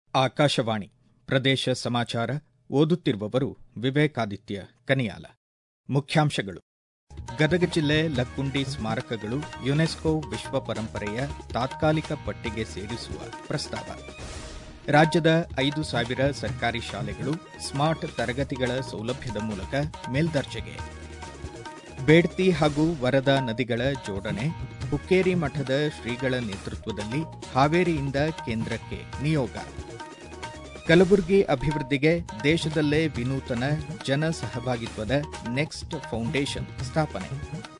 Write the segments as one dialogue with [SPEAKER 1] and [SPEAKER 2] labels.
[SPEAKER 1] ಆಕಾಶವಾಣಿ ಪ್ರದೇಶ ಸಮಾಚಾರ ಓದುತ್ತಿರುವವರು ವಿವೇಕಾದಿತ್ಯ ಕನಿಯಾಲ ಮುಖ್ಯಾಂಶಗಳು ಗದಗ ಜಿಲ್ಲೆ ಲಕ್ಕುಂಡಿ ಸ್ಮಾರಕಗಳು ಯುನೆಸ್ಕೋ ವಿಶ್ವ ಪರಂಪರೆಯ ತಾತ್ಕಾಲಿಕ ಪಟ್ಟಿಗೆ ಸೇರಿಸುವ ಪ್ರಸ್ತಾವ ರಾಜ್ಯದ ಐದು ಸಾವಿರ ಸರ್ಕಾರಿ ಶಾಲೆಗಳು ಸ್ಮಾರ್ಟ್ ತರಗತಿಗಳ ಸೌಲಭ್ಯದ ಮೂಲಕ ಮೇಲ್ದರ್ಜೆಗೆ ಬೇಡ್ತಿ ಹಾಗೂ ವರದಾ ನದಿಗಳ ಜೋಡಣೆ ಹುಕ್ಕೇರಿ ಮಠದ ಶ್ರೀಗಳ ನೇತೃತ್ವದಲ್ಲಿ ಹಾವೇರಿಯಿಂದ ಕೇಂದ್ರಕ್ಕೆ ನಿಯೋಗ ಕಲಬುರಗಿ ಅಭಿವೃದ್ಧಿಗೆ ದೇಶದಲ್ಲೇ ವಿನೂತನ ಜನ ಸಹಭಾಗಿತ್ವದ ನೆಕ್ಸ್ಟ್ ಫೌಂಡೇಶನ್ ಸ್ಥಾಪನೆ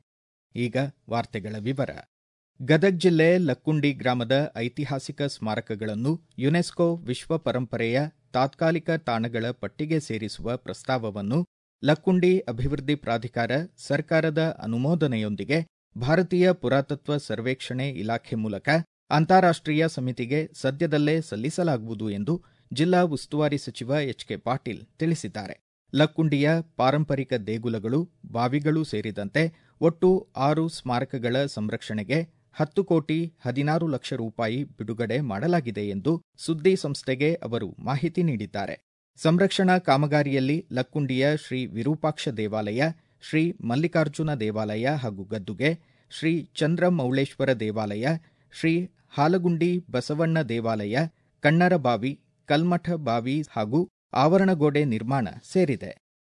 [SPEAKER 1] ಈಗ ವಾರ್ತೆಗಳ ವಿವರ ಗದಗ್ ಜಿಲ್ಲೆ ಲಕ್ಕುಂಡಿ ಗ್ರಾಮದ ಐತಿಹಾಸಿಕ ಸ್ಮಾರಕಗಳನ್ನು ಯುನೆಸ್ಕೋ ವಿಶ್ವ ಪರಂಪರೆಯ ತಾತ್ಕಾಲಿಕ ತಾಣಗಳ ಪಟ್ಟಿಗೆ ಸೇರಿಸುವ ಪ್ರಸ್ತಾವವನ್ನು ಲಕ್ಕುಂಡಿ ಅಭಿವೃದ್ಧಿ ಪ್ರಾಧಿಕಾರ ಸರ್ಕಾರದ ಅನುಮೋದನೆಯೊಂದಿಗೆ ಭಾರತೀಯ ಪುರಾತತ್ವ ಸರ್ವೇಕ್ಷಣೆ ಇಲಾಖೆ ಮೂಲಕ ಅಂತಾರಾಷ್ಟೀಯ ಸಮಿತಿಗೆ ಸದ್ಯದಲ್ಲೇ ಸಲ್ಲಿಸಲಾಗುವುದು ಎಂದು ಜಿಲ್ಲಾ ಉಸ್ತುವಾರಿ ಸಚಿವ ಎಚ್ ಕೆ ಪಾಟೀಲ್ ತಿಳಿಸಿದ್ದಾರೆ ಲಕ್ಕುಂಡಿಯ ಪಾರಂಪರಿಕ ದೇಗುಲಗಳು ಬಾವಿಗಳು ಸೇರಿದಂತೆ ಒಟ್ಟು ಆರು ಸ್ಮಾರಕಗಳ ಸಂರಕ್ಷಣೆಗೆ ಹತ್ತು ಕೋಟಿ ಹದಿನಾರು ಲಕ್ಷ ರೂಪಾಯಿ ಬಿಡುಗಡೆ ಮಾಡಲಾಗಿದೆ ಎಂದು ಸುದ್ದಿ ಸಂಸ್ಥೆಗೆ ಅವರು ಮಾಹಿತಿ ನೀಡಿದ್ದಾರೆ ಸಂರಕ್ಷಣಾ ಕಾಮಗಾರಿಯಲ್ಲಿ ಲಕ್ಕುಂಡಿಯ ಶ್ರೀ ವಿರೂಪಾಕ್ಷ ದೇವಾಲಯ ಶ್ರೀ ಮಲ್ಲಿಕಾರ್ಜುನ ದೇವಾಲಯ ಹಾಗೂ ಗದ್ದುಗೆ ಶ್ರೀ ಚಂದ್ರಮೌಳೇಶ್ವರ ದೇವಾಲಯ ಶ್ರೀ ಹಾಲಗುಂಡಿ ಬಸವಣ್ಣ ದೇವಾಲಯ ಕಣ್ಣರಬಾವಿ ಕಲ್ಮಠ ಬಾವಿ ಹಾಗೂ ಆವರಣಗೋಡೆ ನಿರ್ಮಾಣ ಸೇರಿದೆ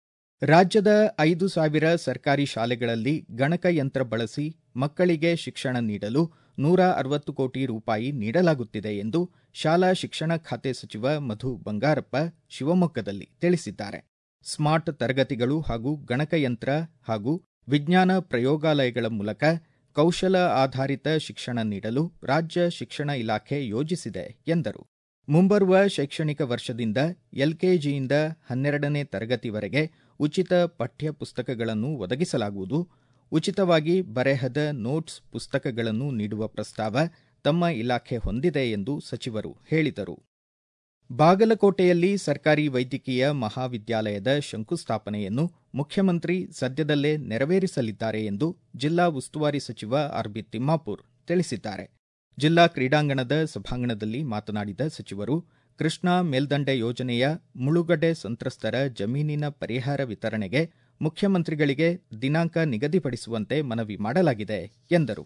[SPEAKER 1] ರಾಜ್ಯದ ಐದು ಸಾವಿರ ಸರ್ಕಾರಿ ಶಾಲೆಗಳಲ್ಲಿ ಗಣಕಯಂತ್ರ ಬಳಸಿ ಮಕ್ಕಳಿಗೆ ಶಿಕ್ಷಣ ನೀಡಲು ನೂರ ಅರವತ್ತು ಕೋಟಿ ರೂಪಾಯಿ ನೀಡಲಾಗುತ್ತಿದೆ ಎಂದು ಶಾಲಾ ಶಿಕ್ಷಣ ಖಾತೆ ಸಚಿವ ಮಧು ಬಂಗಾರಪ್ಪ ಶಿವಮೊಗ್ಗದಲ್ಲಿ ತಿಳಿಸಿದ್ದಾರೆ ಸ್ಮಾರ್ಟ್ ತರಗತಿಗಳು ಹಾಗೂ ಗಣಕಯಂತ್ರ ಹಾಗೂ ವಿಜ್ಞಾನ ಪ್ರಯೋಗಾಲಯಗಳ ಮೂಲಕ ಕೌಶಲ ಆಧಾರಿತ ಶಿಕ್ಷಣ ನೀಡಲು ರಾಜ್ಯ ಶಿಕ್ಷಣ ಇಲಾಖೆ ಯೋಜಿಸಿದೆ ಎಂದರು ಮುಂಬರುವ ಶೈಕ್ಷಣಿಕ ವರ್ಷದಿಂದ ಎಲ್ಕೆಜಿಯಿಂದ ಹನ್ನೆರಡನೇ ತರಗತಿವರೆಗೆ ಉಚಿತ ಪಠ್ಯ ಪುಸ್ತಕಗಳನ್ನು ಒದಗಿಸಲಾಗುವುದು ಉಚಿತವಾಗಿ ಬರೆಹದ ನೋಟ್ಸ್ ಪುಸ್ತಕಗಳನ್ನು ನೀಡುವ ಪ್ರಸ್ತಾವ ತಮ್ಮ ಇಲಾಖೆ ಹೊಂದಿದೆ ಎಂದು ಸಚಿವರು ಹೇಳಿದರು ಬಾಗಲಕೋಟೆಯಲ್ಲಿ ಸರ್ಕಾರಿ ವೈದ್ಯಕೀಯ ಮಹಾವಿದ್ಯಾಲಯದ ಶಂಕುಸ್ಥಾಪನೆಯನ್ನು ಮುಖ್ಯಮಂತ್ರಿ ಸದ್ಯದಲ್ಲೇ ನೆರವೇರಿಸಲಿದ್ದಾರೆ ಎಂದು ಜಿಲ್ಲಾ ಉಸ್ತುವಾರಿ ಸಚಿವ ಆರ್ಬಿ ತಿಮ್ಮಾಪುರ್ ತಿಳಿಸಿದ್ದಾರೆ ಜಿಲ್ಲಾ ಕ್ರೀಡಾಂಗಣದ ಸಭಾಂಗಣದಲ್ಲಿ ಮಾತನಾಡಿದ ಸಚಿವರು ಕೃಷ್ಣಾ ಮೇಲ್ದಂಡೆ ಯೋಜನೆಯ ಮುಳುಗಡೆ ಸಂತ್ರಸ್ತರ ಜಮೀನಿನ ಪರಿಹಾರ ವಿತರಣೆಗೆ ಮುಖ್ಯಮಂತ್ರಿಗಳಿಗೆ ದಿನಾಂಕ ನಿಗದಿಪಡಿಸುವಂತೆ ಮನವಿ ಮಾಡಲಾಗಿದೆ ಎಂದರು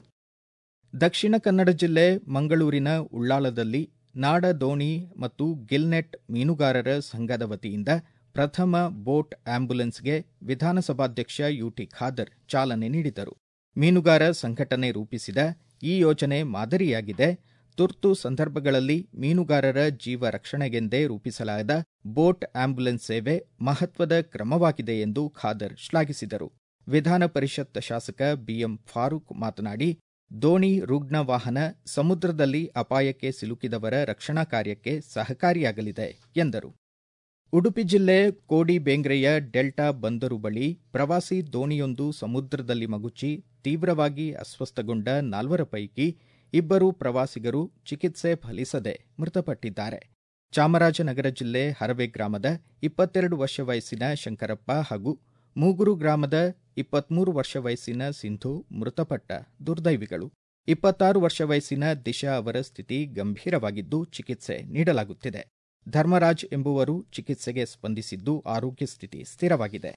[SPEAKER 1] ದಕ್ಷಿಣ ಕನ್ನಡ ಜಿಲ್ಲೆ ಮಂಗಳೂರಿನ ಉಳ್ಳಾಳದಲ್ಲಿ ನಾಡ ದೋಣಿ ಮತ್ತು ಗಿಲ್ನೆಟ್ ಮೀನುಗಾರರ ಸಂಘದ ವತಿಯಿಂದ ಪ್ರಥಮ ಬೋಟ್ ಆಂಬ್ಯುಲೆನ್ಸ್ಗೆ ವಿಧಾನಸಭಾಧ್ಯಕ್ಷ ಯುಟಿ ಖಾದರ್ ಚಾಲನೆ ನೀಡಿದರು ಮೀನುಗಾರ ಸಂಘಟನೆ ರೂಪಿಸಿದ ಈ ಯೋಜನೆ ಮಾದರಿಯಾಗಿದೆ ತುರ್ತು ಸಂದರ್ಭಗಳಲ್ಲಿ ಮೀನುಗಾರರ ಜೀವ ರಕ್ಷಣೆಗೆಂದೇ ರೂಪಿಸಲಾದ ಬೋಟ್ ಆಂಬ್ಯುಲೆನ್ಸ್ ಸೇವೆ ಮಹತ್ವದ ಕ್ರಮವಾಗಿದೆ ಎಂದು ಖಾದರ್ ಶ್ಲಾಘಿಸಿದರು ವಿಧಾನ ಪರಿಷತ್ ಶಾಸಕ ಬಿಎಂ ಫಾರೂಕ್ ಮಾತನಾಡಿ ದೋಣಿ ರುಗ್ಣ ವಾಹನ ಸಮುದ್ರದಲ್ಲಿ ಅಪಾಯಕ್ಕೆ ಸಿಲುಕಿದವರ ರಕ್ಷಣಾ ಕಾರ್ಯಕ್ಕೆ ಸಹಕಾರಿಯಾಗಲಿದೆ ಎಂದರು ಉಡುಪಿ ಜಿಲ್ಲೆ ಕೋಡಿ ಬೇಂಗ್ರೆಯ ಡೆಲ್ಟಾ ಬಂದರು ಬಳಿ ಪ್ರವಾಸಿ ದೋಣಿಯೊಂದು ಸಮುದ್ರದಲ್ಲಿ ಮಗುಚಿ ತೀವ್ರವಾಗಿ ಅಸ್ವಸ್ಥಗೊಂಡ ನಾಲ್ವರ ಪೈಕಿ ಇಬ್ಬರು ಪ್ರವಾಸಿಗರು ಚಿಕಿತ್ಸೆ ಫಲಿಸದೆ ಮೃತಪಟ್ಟಿದ್ದಾರೆ ಚಾಮರಾಜನಗರ ಜಿಲ್ಲೆ ಹರವೆ ಗ್ರಾಮದ ಇಪ್ಪತ್ತೆರಡು ವರ್ಷ ವಯಸ್ಸಿನ ಶಂಕರಪ್ಪ ಹಾಗೂ ಮೂಗುರು ಗ್ರಾಮದ ಇಪ್ಪತ್ಮೂರು ವರ್ಷ ವಯಸ್ಸಿನ ಸಿಂಧು ಮೃತಪಟ್ಟ ದುರ್ದೈವಿಗಳು ಇಪ್ಪತ್ತಾರು ವರ್ಷ ವಯಸ್ಸಿನ ದಿಶಾ ಅವರ ಸ್ಥಿತಿ ಗಂಭೀರವಾಗಿದ್ದು ಚಿಕಿತ್ಸೆ ನೀಡಲಾಗುತ್ತಿದೆ ಧರ್ಮರಾಜ್ ಎಂಬುವರು ಚಿಕಿತ್ಸೆಗೆ ಸ್ಪಂದಿಸಿದ್ದು ಆರೋಗ್ಯ ಸ್ಥಿತಿ ಸ್ಥಿರವಾಗಿದೆ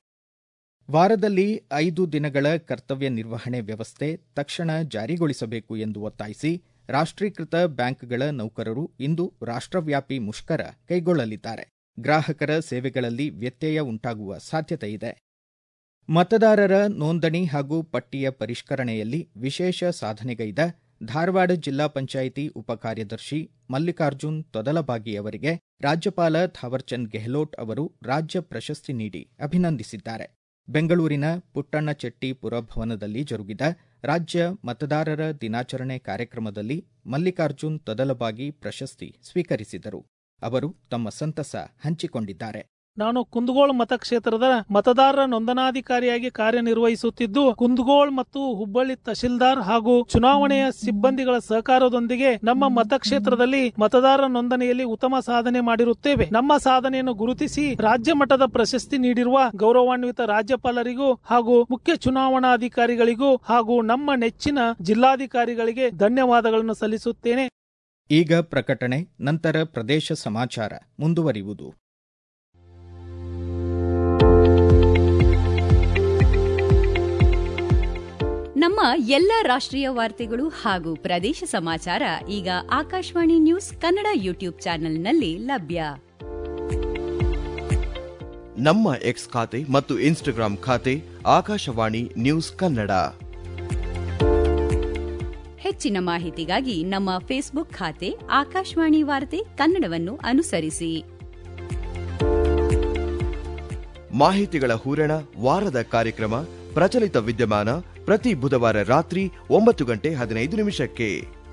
[SPEAKER 1] ವಾರದಲ್ಲಿ ಐದು ದಿನಗಳ ಕರ್ತವ್ಯ ನಿರ್ವಹಣೆ ವ್ಯವಸ್ಥೆ ತಕ್ಷಣ ಜಾರಿಗೊಳಿಸಬೇಕು ಎಂದು ಒತ್ತಾಯಿಸಿ ರಾಷ್ಟ್ರೀಕೃತ ಬ್ಯಾಂಕ್ಗಳ ನೌಕರರು ಇಂದು ರಾಷ್ಟ್ರವ್ಯಾಪಿ ಮುಷ್ಕರ ಕೈಗೊಳ್ಳಲಿದ್ದಾರೆ ಗ್ರಾಹಕರ ಸೇವೆಗಳಲ್ಲಿ ವ್ಯತ್ಯಯ ಉಂಟಾಗುವ ಸಾಧ್ಯತೆಯಿದೆ ಮತದಾರರ ನೋಂದಣಿ ಹಾಗೂ ಪಟ್ಟಿಯ ಪರಿಷ್ಕರಣೆಯಲ್ಲಿ ವಿಶೇಷ ಸಾಧನೆಗೈದ ಧಾರವಾಡ ಜಿಲ್ಲಾ ಪಂಚಾಯಿತಿ ಉಪಕಾರ್ಯದರ್ಶಿ ಮಲ್ಲಿಕಾರ್ಜುನ್ ತೊದಲಬಾಗಿ ಅವರಿಗೆ ರಾಜ್ಯಪಾಲ ಥಾವರ್ಚಂದ್ ಗೆಹ್ಲೋಟ್ ಅವರು ರಾಜ್ಯ ಪ್ರಶಸ್ತಿ ನೀಡಿ ಅಭಿನಂದಿಸಿದ್ದಾರೆ ಬೆಂಗಳೂರಿನ ಪುಟ್ಟಣ್ಣ ಚೆಟ್ಟಿ ಪುರಭವನದಲ್ಲಿ ಜರುಗಿದ ರಾಜ್ಯ ಮತದಾರರ ದಿನಾಚರಣೆ ಕಾರ್ಯಕ್ರಮದಲ್ಲಿ ಮಲ್ಲಿಕಾರ್ಜುನ್ ತೊದಲಬಾಗಿ ಪ್ರಶಸ್ತಿ ಸ್ವೀಕರಿಸಿದರು ಅವರು ತಮ್ಮ ಸಂತಸ ಹಂಚಿಕೊಂಡಿದ್ದಾರೆ
[SPEAKER 2] ನಾನು ಕುಂದಗೋಳ ಮತಕ್ಷೇತ್ರದ ಮತದಾರರ ನೋಂದಣಾಧಿಕಾರಿಯಾಗಿ ಕಾರ್ಯನಿರ್ವಹಿಸುತ್ತಿದ್ದು ಕುಂದಗೋಳ ಮತ್ತು ಹುಬ್ಬಳ್ಳಿ ತಹಶೀಲ್ದಾರ್ ಹಾಗೂ ಚುನಾವಣೆಯ ಸಿಬ್ಬಂದಿಗಳ ಸಹಕಾರದೊಂದಿಗೆ ನಮ್ಮ ಮತಕ್ಷೇತ್ರದಲ್ಲಿ ಮತದಾರರ ನೋಂದಣಿಯಲ್ಲಿ ಉತ್ತಮ ಸಾಧನೆ ಮಾಡಿರುತ್ತೇವೆ ನಮ್ಮ ಸಾಧನೆಯನ್ನು ಗುರುತಿಸಿ ರಾಜ್ಯ ಮಟ್ಟದ ಪ್ರಶಸ್ತಿ ನೀಡಿರುವ ಗೌರವಾನ್ವಿತ ರಾಜ್ಯಪಾಲರಿಗೂ ಹಾಗೂ ಮುಖ್ಯ ಚುನಾವಣಾಧಿಕಾರಿಗಳಿಗೂ ಹಾಗೂ ನಮ್ಮ ನೆಚ್ಚಿನ ಜಿಲ್ಲಾಧಿಕಾರಿಗಳಿಗೆ ಧನ್ಯವಾದಗಳನ್ನು ಸಲ್ಲಿಸುತ್ತೇನೆ
[SPEAKER 1] ಈಗ ಪ್ರಕಟಣೆ ನಂತರ ಪ್ರದೇಶ ಸಮಾಚಾರ ಮುಂದುವರಿಯುವುದು
[SPEAKER 3] ನಮ್ಮ ಎಲ್ಲ ರಾಷ್ಟ್ರೀಯ ವಾರ್ತೆಗಳು ಹಾಗೂ ಪ್ರದೇಶ ಸಮಾಚಾರ ಈಗ ಆಕಾಶವಾಣಿ ನ್ಯೂಸ್ ಕನ್ನಡ ಯೂಟ್ಯೂಬ್ ಚಾನೆಲ್ನಲ್ಲಿ ಲಭ್ಯ
[SPEAKER 4] ನಮ್ಮ ಎಕ್ಸ್ ಖಾತೆ ಮತ್ತು ಇನ್ಸ್ಟಾಗ್ರಾಂ ಖಾತೆ ಆಕಾಶವಾಣಿ ನ್ಯೂಸ್ ಕನ್ನಡ
[SPEAKER 3] ಹೆಚ್ಚಿನ ಮಾಹಿತಿಗಾಗಿ ನಮ್ಮ ಫೇಸ್ಬುಕ್ ಖಾತೆ ಆಕಾಶವಾಣಿ ವಾರ್ತೆ ಕನ್ನಡವನ್ನು ಅನುಸರಿಸಿ
[SPEAKER 4] ಮಾಹಿತಿಗಳ ಹೂರಣ ವಾರದ ಕಾರ್ಯಕ್ರಮ ಪ್ರಚಲಿತ ವಿದ್ಯಮಾನ ಪ್ರತಿ ಬುಧವಾರ ರಾತ್ರಿ ಒಂಬತ್ತು ಗಂಟೆ ಹದಿನೈದು ನಿಮಿಷಕ್ಕೆ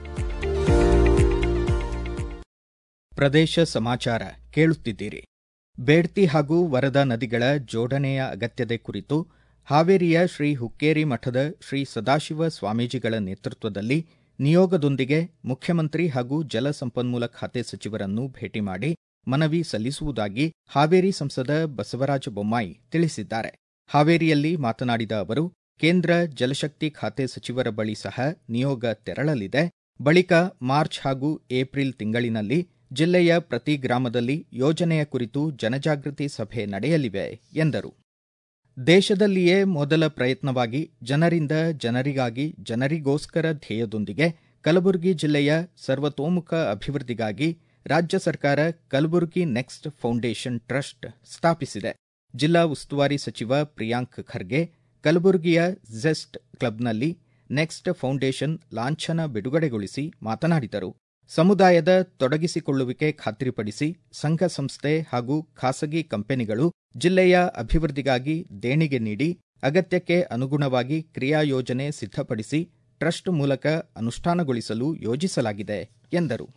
[SPEAKER 1] ಪ್ರದೇಶ ಸಮಾಚಾರ ಕೇಳುತ್ತಿದ್ದೀರಿ ಬೇಡ್ತಿ ಹಾಗೂ ವರದಾ ನದಿಗಳ ಜೋಡಣೆಯ ಅಗತ್ಯತೆ ಕುರಿತು ಹಾವೇರಿಯ ಶ್ರೀ ಹುಕ್ಕೇರಿ ಮಠದ ಶ್ರೀ ಸದಾಶಿವ ಸ್ವಾಮೀಜಿಗಳ ನೇತೃತ್ವದಲ್ಲಿ ನಿಯೋಗದೊಂದಿಗೆ ಮುಖ್ಯಮಂತ್ರಿ ಹಾಗೂ ಜಲಸಂಪನ್ಮೂಲ ಖಾತೆ ಸಚಿವರನ್ನು ಭೇಟಿ ಮಾಡಿ ಮನವಿ ಸಲ್ಲಿಸುವುದಾಗಿ ಹಾವೇರಿ ಸಂಸದ ಬಸವರಾಜ ಬೊಮ್ಮಾಯಿ ತಿಳಿಸಿದ್ದಾರೆ ಹಾವೇರಿಯಲ್ಲಿ ಮಾತನಾಡಿದ ಅವರು ಕೇಂದ್ರ ಜಲಶಕ್ತಿ ಖಾತೆ ಸಚಿವರ ಬಳಿ ಸಹ ನಿಯೋಗ ತೆರಳಲಿದೆ ಬಳಿಕ ಮಾರ್ಚ್ ಹಾಗೂ ಏಪ್ರಿಲ್ ತಿಂಗಳಿನಲ್ಲಿ ಜಿಲ್ಲೆಯ ಪ್ರತಿ ಗ್ರಾಮದಲ್ಲಿ ಯೋಜನೆಯ ಕುರಿತು ಜನಜಾಗೃತಿ ಸಭೆ ನಡೆಯಲಿವೆ ಎಂದರು ದೇಶದಲ್ಲಿಯೇ ಮೊದಲ ಪ್ರಯತ್ನವಾಗಿ ಜನರಿಂದ ಜನರಿಗಾಗಿ ಜನರಿಗೋಸ್ಕರ ಧ್ಯೇಯದೊಂದಿಗೆ ಕಲಬುರಗಿ ಜಿಲ್ಲೆಯ ಸರ್ವತೋಮುಖ ಅಭಿವೃದ್ಧಿಗಾಗಿ ರಾಜ್ಯ ಸರ್ಕಾರ ಕಲಬುರಗಿ ನೆಕ್ಸ್ಟ್ ಫೌಂಡೇಶನ್ ಟ್ರಸ್ಟ್ ಸ್ಥಾಪಿಸಿದೆ ಜಿಲ್ಲಾ ಉಸ್ತುವಾರಿ ಸಚಿವ ಪ್ರಿಯಾಂಕ್ ಖರ್ಗೆ ಕಲಬುರಗಿಯ ಝೆಸ್ಟ್ ಕ್ಲಬ್ನಲ್ಲಿ ನೆಕ್ಸ್ಟ್ ಫೌಂಡೇಶನ್ ಲಾಂಛನ ಬಿಡುಗಡೆಗೊಳಿಸಿ ಮಾತನಾಡಿದರು ಸಮುದಾಯದ ತೊಡಗಿಸಿಕೊಳ್ಳುವಿಕೆ ಖಾತ್ರಿಪಡಿಸಿ ಸಂಘ ಸಂಸ್ಥೆ ಹಾಗೂ ಖಾಸಗಿ ಕಂಪನಿಗಳು ಜಿಲ್ಲೆಯ ಅಭಿವೃದ್ಧಿಗಾಗಿ ದೇಣಿಗೆ ನೀಡಿ ಅಗತ್ಯಕ್ಕೆ ಅನುಗುಣವಾಗಿ ಕ್ರಿಯಾಯೋಜನೆ ಸಿದ್ಧಪಡಿಸಿ ಟ್ರಸ್ಟ್ ಮೂಲಕ ಅನುಷ್ಠಾನಗೊಳಿಸಲು ಯೋಜಿಸಲಾಗಿದೆ ಎಂದರು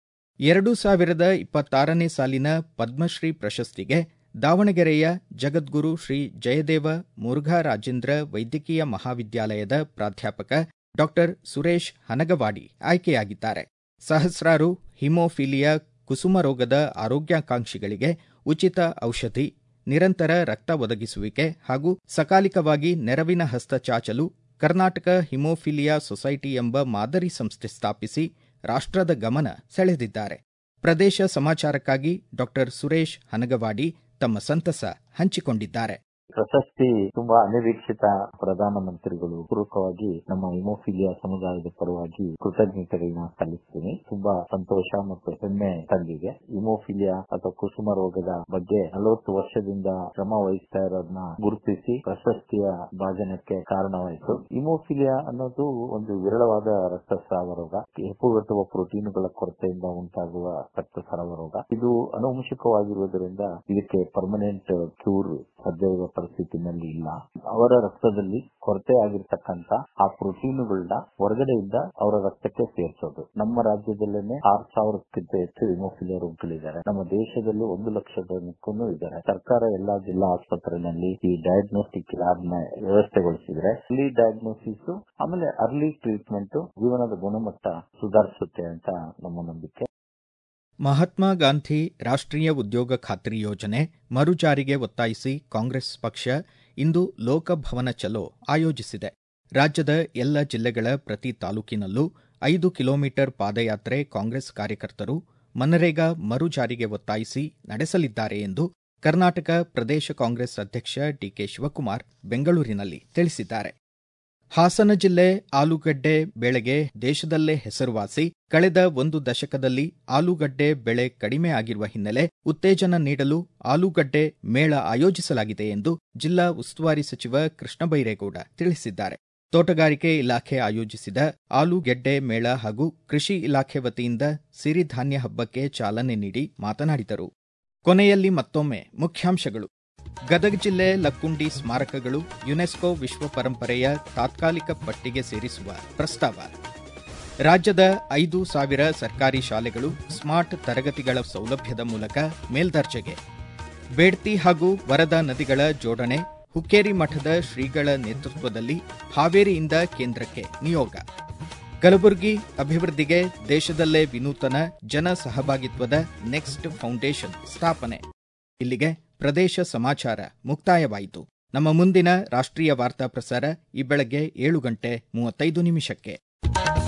[SPEAKER 1] ಎರಡು ಸಾವಿರದ ಇಪ್ಪತ್ತಾರನೇ ಸಾಲಿನ ಪದ್ಮಶ್ರೀ ಪ್ರಶಸ್ತಿಗೆ ದಾವಣಗೆರೆಯ ಜಗದ್ಗುರು ಶ್ರೀ ಜಯದೇವ ಮುರುಘಾ ರಾಜೇಂದ್ರ ವೈದ್ಯಕೀಯ ಮಹಾವಿದ್ಯಾಲಯದ ಪ್ರಾಧ್ಯಾಪಕ ಡಾ ಸುರೇಶ್ ಹನಗವಾಡಿ ಆಯ್ಕೆಯಾಗಿದ್ದಾರೆ ಸಹಸ್ರಾರು ಹಿಮೋಫಿಲಿಯಾ ಕುಸುಮ ರೋಗದ ಆರೋಗ್ಯಾಕಾಂಕ್ಷಿಗಳಿಗೆ ಉಚಿತ ಔಷಧಿ ನಿರಂತರ ರಕ್ತ ಒದಗಿಸುವಿಕೆ ಹಾಗೂ ಸಕಾಲಿಕವಾಗಿ ನೆರವಿನ ಹಸ್ತ ಚಾಚಲು ಕರ್ನಾಟಕ ಹಿಮೋಫಿಲಿಯಾ ಸೊಸೈಟಿ ಎಂಬ ಮಾದರಿ ಸಂಸ್ಥೆ ಸ್ಥಾಪಿಸಿ ರಾಷ್ಟ್ರದ ಗಮನ ಸೆಳೆದಿದ್ದಾರೆ ಪ್ರದೇಶ ಸಮಾಚಾರಕ್ಕಾಗಿ ಡಾ ಸುರೇಶ್ ಹನಗವಾಡಿ ತಮ್ಮ ಸಂತಸ ಹಂಚಿಕೊಂಡಿದ್ದಾರೆ
[SPEAKER 5] ಪ್ರಶಸ್ತಿ ತುಂಬಾ ಅನಿರೀಕ್ಷಿತ ಪ್ರಧಾನಮಂತ್ರಿಗಳು ಪೂರ್ವಕವಾಗಿ ನಮ್ಮ ಹಿಮೋಫಿಲಿಯಾ ಸಮುದಾಯದ ಪರವಾಗಿ ಕೃತಜ್ಞತೆಗಳನ್ನ ಸಲ್ಲಿಸ್ತೀನಿ ತುಂಬಾ ಸಂತೋಷ ಮತ್ತು ಹೆಮ್ಮೆ ತಂದಿದೆ ಹಿಮೋಫಿಲಿಯಾ ಅಥವಾ ಕುಸುಮ ರೋಗದ ಬಗ್ಗೆ ನಲವತ್ತು ವರ್ಷದಿಂದ ಶ್ರಮ ವಹಿಸ್ತಾ ಇರೋದನ್ನ ಗುರುತಿಸಿ ಪ್ರಶಸ್ತಿಯ ಭಾಜನಕ್ಕೆ ಕಾರಣವಾಯಿತು ಹಿಮೋಫಿಲಿಯಾ ಅನ್ನೋದು ಒಂದು ವಿರಳವಾದ ರಕ್ತಸ್ರಾವ ರೋಗ ಹೆಪ್ಪುಗಟ್ಟುವ ಪ್ರೋಟೀನುಗಳ ಕೊರತೆಯಿಂದ ಉಂಟಾಗುವ ರಕ್ತಸ್ರಾವ ರೋಗ ಇದು ಅನುವಂಶಿಕವಾಗಿರುವುದರಿಂದ ಇದಕ್ಕೆ ಪರ್ಮನೆಂಟ್ ಕ್ಯೂರ್ ಸಾಧ್ಯವಿರುವ ಪರಿಸ್ಥಿತಿನಲ್ಲಿ ಇಲ್ಲ ಅವರ ರಕ್ತದಲ್ಲಿ ಕೊರತೆ ಆಗಿರ್ತಕ್ಕಂತ ಆ ಪ್ರೋಟೀನುಗಳನ್ನ ಹೊರಗಡೆಯಿಂದ ಅವರ ರಕ್ತಕ್ಕೆ ಸೇರಿಸೋದು ನಮ್ಮ ರಾಜ್ಯದಲ್ಲೇನೆ ಆರು ಸಾವಿರಕ್ಕಿಂತ ಹೆಚ್ಚು ಹಿಮೋಫಿಲಿಯಾ ರೋಗಿಗಳಿದ್ದಾರೆ ನಮ್ಮ ದೇಶದಲ್ಲಿ ಒಂದು ಲಕ್ಷದಕ್ಕೂ ಇದ್ದಾರೆ ಸರ್ಕಾರ ಎಲ್ಲಾ ಜಿಲ್ಲಾ ಆಸ್ಪತ್ರೆಯಲ್ಲಿ ಈ ಡಯಾಗ್ನೋಸ್ಟಿಕ್ ಲ್ಯಾಬ್ ನ ವ್ಯವಸ್ಥೆಗೊಳಿಸಿದ್ರೆ ಅಲ್ಲಿ ಡಯಾಗ್ನೋಸಿಸ್ ಆಮೇಲೆ ಅರ್ಲಿ ಟ್ರೀಟ್ಮೆಂಟ್ ಜೀವನದ ಗುಣಮಟ್ಟ ಸುಧಾರಿಸುತ್ತೆ ಅಂತ ನಮ್ಮ ನಂಬಿಕೆ
[SPEAKER 1] ಮಹಾತ್ಮ ಗಾಂಧಿ ರಾಷ್ಟ್ರೀಯ ಉದ್ಯೋಗ ಖಾತ್ರಿ ಯೋಜನೆ ಮರು ಜಾರಿಗೆ ಒತ್ತಾಯಿಸಿ ಕಾಂಗ್ರೆಸ್ ಪಕ್ಷ ಇಂದು ಲೋಕಭವನ ಚಲೋ ಆಯೋಜಿಸಿದೆ ರಾಜ್ಯದ ಎಲ್ಲ ಜಿಲ್ಲೆಗಳ ಪ್ರತಿ ತಾಲೂಕಿನಲ್ಲೂ ಐದು ಕಿಲೋಮೀಟರ್ ಪಾದಯಾತ್ರೆ ಕಾಂಗ್ರೆಸ್ ಕಾರ್ಯಕರ್ತರು ಮನರೇಗಾ ಮರು ಜಾರಿಗೆ ಒತ್ತಾಯಿಸಿ ನಡೆಸಲಿದ್ದಾರೆ ಎಂದು ಕರ್ನಾಟಕ ಪ್ರದೇಶ ಕಾಂಗ್ರೆಸ್ ಅಧ್ಯಕ್ಷ ಡಿಕೆ ಶಿವಕುಮಾರ್ ಬೆಂಗಳೂರಿನಲ್ಲಿ ತಿಳಿಸಿದ್ದಾರೆ ಹಾಸನ ಜಿಲ್ಲೆ ಆಲೂಗಡ್ಡೆ ಬೆಳೆಗೆ ದೇಶದಲ್ಲೇ ಹೆಸರುವಾಸಿ ಕಳೆದ ಒಂದು ದಶಕದಲ್ಲಿ ಆಲೂಗಡ್ಡೆ ಬೆಳೆ ಕಡಿಮೆ ಆಗಿರುವ ಹಿನ್ನೆಲೆ ಉತ್ತೇಜನ ನೀಡಲು ಆಲೂಗಡ್ಡೆ ಮೇಳ ಆಯೋಜಿಸಲಾಗಿದೆ ಎಂದು ಜಿಲ್ಲಾ ಉಸ್ತುವಾರಿ ಸಚಿವ ಕೃಷ್ಣ ಬೈರೇಗೌಡ ತಿಳಿಸಿದ್ದಾರೆ ತೋಟಗಾರಿಕೆ ಇಲಾಖೆ ಆಯೋಜಿಸಿದ ಆಲೂಗೆಡ್ಡೆ ಮೇಳ ಹಾಗೂ ಕೃಷಿ ಇಲಾಖೆ ವತಿಯಿಂದ ಸಿರಿಧಾನ್ಯ ಹಬ್ಬಕ್ಕೆ ಚಾಲನೆ ನೀಡಿ ಮಾತನಾಡಿದರು ಕೊನೆಯಲ್ಲಿ ಮತ್ತೊಮ್ಮೆ ಮುಖ್ಯಾಂಶಗಳು ಗದಗ ಜಿಲ್ಲೆ ಲಕ್ಕುಂಡಿ ಸ್ಮಾರಕಗಳು ಯುನೆಸ್ಕೋ ವಿಶ್ವ ಪರಂಪರೆಯ ತಾತ್ಕಾಲಿಕ ಪಟ್ಟಿಗೆ ಸೇರಿಸುವ ಪ್ರಸ್ತಾವ ರಾಜ್ಯದ ಐದು ಸಾವಿರ ಸರ್ಕಾರಿ ಶಾಲೆಗಳು ಸ್ಮಾರ್ಟ್ ತರಗತಿಗಳ ಸೌಲಭ್ಯದ ಮೂಲಕ ಮೇಲ್ದರ್ಜೆಗೆ ಬೇಡ್ತಿ ಹಾಗೂ ವರದಾ ನದಿಗಳ ಜೋಡಣೆ ಹುಕ್ಕೇರಿ ಮಠದ ಶ್ರೀಗಳ ನೇತೃತ್ವದಲ್ಲಿ ಹಾವೇರಿಯಿಂದ ಕೇಂದ್ರಕ್ಕೆ ನಿಯೋಗ ಕಲಬುರಗಿ ಅಭಿವೃದ್ಧಿಗೆ ದೇಶದಲ್ಲೇ ವಿನೂತನ ಜನ ಸಹಭಾಗಿತ್ವದ ನೆಕ್ಸ್ಟ್ ಫೌಂಡೇಶನ್ ಸ್ಥಾಪನೆ ಇಲ್ಲಿಗೆ ಪ್ರದೇಶ ಸಮಾಚಾರ ಮುಕ್ತಾಯವಾಯಿತು ನಮ್ಮ ಮುಂದಿನ ರಾಷ್ಟ್ರೀಯ ವಾರ್ತಾ ಪ್ರಸಾರ ಈ ಬೆಳಗ್ಗೆ ಏಳು ಗಂಟೆ ಮೂವತ್ತೈದು ನಿಮಿಷಕ್ಕೆ